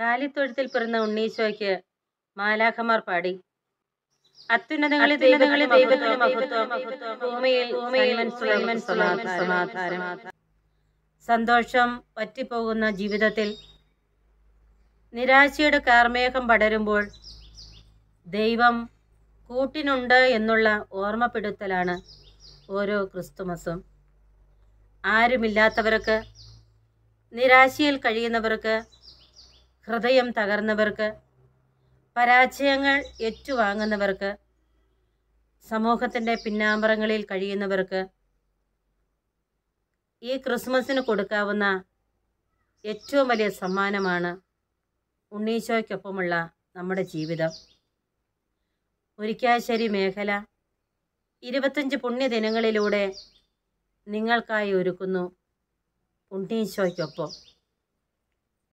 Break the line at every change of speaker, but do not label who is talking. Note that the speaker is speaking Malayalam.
കാലിത്തൊഴുത്തിൽ പിറന്ന ഉണ്ണീശോയ്ക്ക് മാലാഖമാർ പാടി അത്യുന്നതങ്ങളിൽ ദൈവങ്ങളിൽ ദൈവത്തിന് മഹത്വം ഭൂമിയിൽ ഭൂമിയിൽ സമാധാനം സന്തോഷം പറ്റിപ്പോകുന്ന ജീവിതത്തിൽ നിരാശയുടെ കാർമേഘം പടരുമ്പോൾ ദൈവം കൂട്ടിനുണ്ട് എന്നുള്ള ഓർമ്മപ്പെടുത്തലാണ് ഓരോ ക്രിസ്തുമസും ആരുമില്ലാത്തവർക്ക് നിരാശയിൽ കഴിയുന്നവർക്ക് ഹൃദയം തകർന്നവർക്ക് പരാജയങ്ങൾ ഏറ്റുവാങ്ങുന്നവർക്ക് സമൂഹത്തിൻ്റെ പിന്നാമ്പറങ്ങളിൽ കഴിയുന്നവർക്ക് ഈ ക്രിസ്മസിന് കൊടുക്കാവുന്ന ഏറ്റവും വലിയ സമ്മാനമാണ് ഉണ്ണീശോയ്ക്കൊപ്പമുള്ള നമ്മുടെ ജീവിതം ഒരിക്കാശ്ശേരി മേഖല ഇരുപത്തഞ്ച് പുണ്യദിനങ്ങളിലൂടെ നിങ്ങൾക്കായി ഒരുക്കുന്നു ഉണ്ണീശോയ്ക്കൊപ്പം